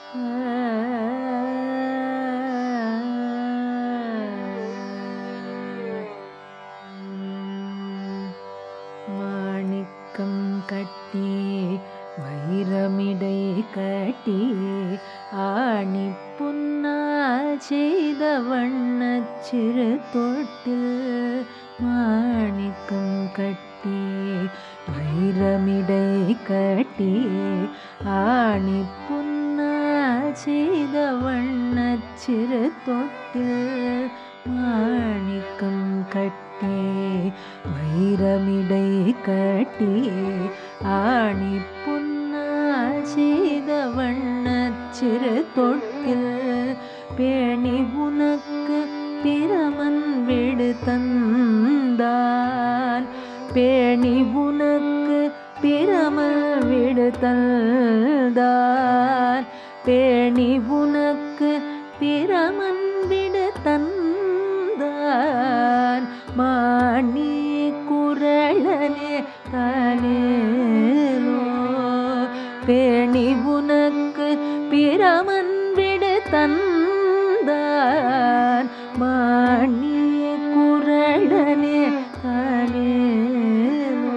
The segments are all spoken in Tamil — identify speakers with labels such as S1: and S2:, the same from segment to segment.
S1: மாணிக்கம் கட்டி வைரமிடை கட்டி ஆணி புன்னால் செய்த வண்ணச் சிறு தொட்டில் மாணிக்கம் கட்டி வைரமிடை கட்டி ஆணி புன்னால் செய்த வண்ணச் சிறு தொட்டில் மாணிக்கம் கட்டி வைரமிடை கட்டி ஆணி புன்னால் செய்த வண்ணச் சிறு தொட்டில் பேணி உனக்கு பிரமன் விடு தந்தான் பேணி உனக்கு பிரமல் விடு தந்தான் பேணி உனக்கு பிரமன் விடு தந்தான் மாணி குரளனே தானேலோ பேணி உனக்கு பிரமன் விடு தந்தான் மாணி குரளனே தானேலோ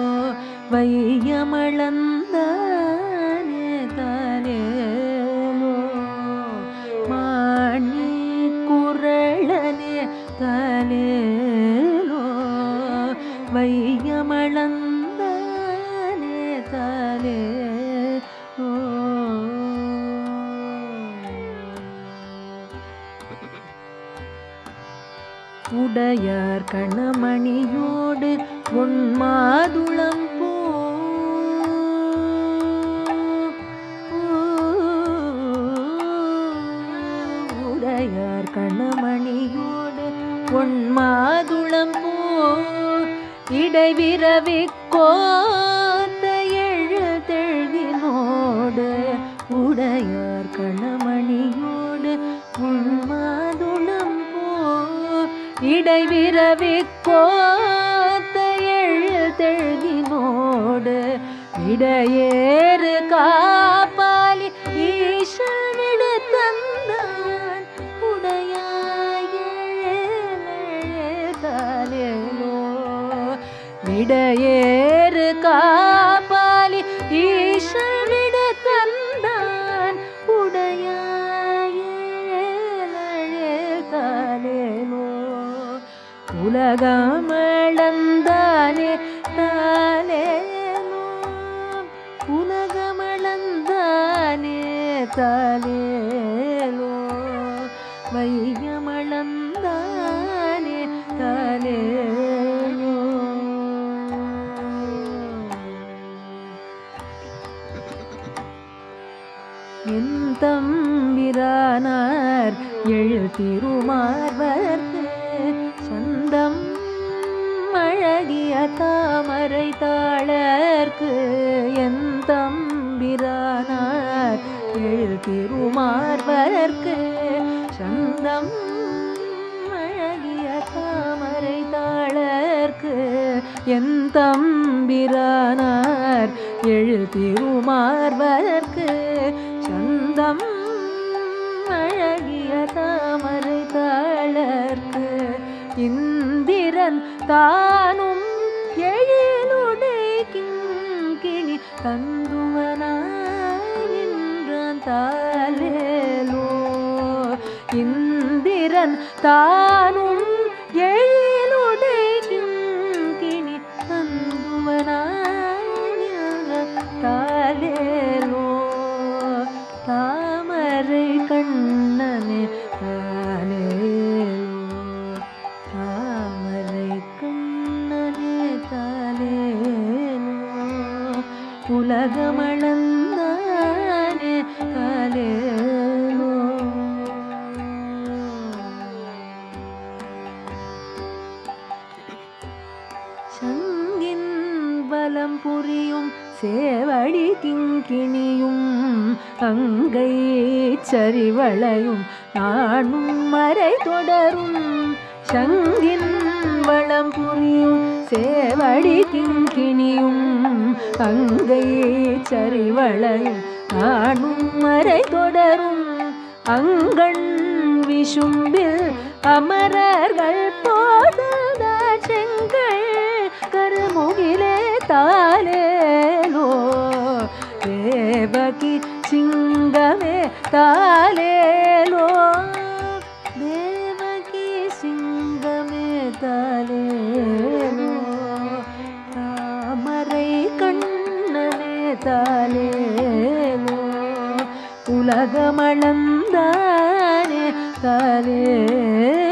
S1: வையமளந்தானே தானேலோ மாணி குரளனே தானேலோ வையமளந்தானே தானேலோ உடையார் கணமணியோடு உன் மாதுளம் பூ உடையார் கணமணியோடு உன் மாதுளம் பூ இடைவிரவி கோத்த எழுதெழுதினோடு உடையார் கணமணியோடு உன் மாதுளம் பூ இடைவிரவி கோத்த எழுதெழுதினோடு இடையேறு காப்பாலி ஈசல் விடு தந்தான் உடையாயேலோ விடையேறு காப்பாலி ஈசல் விடு தந்தான் உடையாயேலோ உலகமளந்தானே தாலேலோ உலகமளந்தானே தாலேலோ வையமளந்தானே தாலேலோ என் தம்பிரானார் எழுத்திருமார்வர்க்கு சந்தம் அழகிய தாமரை தாளர்க்கு என் தம்பிரானார் எழுத்திருமார்வர்க்கு சந்தம் அழகிய தாமரை தாளர்க்கு என் தம்பிரானார் எழுதிருமார்வதற்கு சந்தம் அழகிய தாமரை தாளர்க்கு இந்திரன் தானும் எழிலுடை கிங்கிணி தந்துவனாயின்றான் தாலேலோ இந்திரன் தானும் எழிலுடை கிங்கிணி தந்துவனாயின்றான் தாலேலோ தாமரை கண்ணனே தாலேலோ தாமரை கண்ணனே தாலேலோ உலகமளந்தானே தாலேலோ சங்கின் பலம் புரியும் சேவடி கிங்கிணியும் அங்கை சரிவளையும் நானும் மறை தொடரும் சங்கின் வளம் புரியும் சேவடி கிங்கிணியும் அங்கை சரிவளையும் நாணும் மறை தொடரும் அங்கண் விசும்பில் அமரர்கள் போதுத செங்கள் கருமுகிலே தாலேலோ தேவகி சிங்கமே தாலேலோ தேவகி சிங்கமே தாலேலோ தாமரை கண்ணனே தாலேலோ உலகமளந்தானே தாலேலோ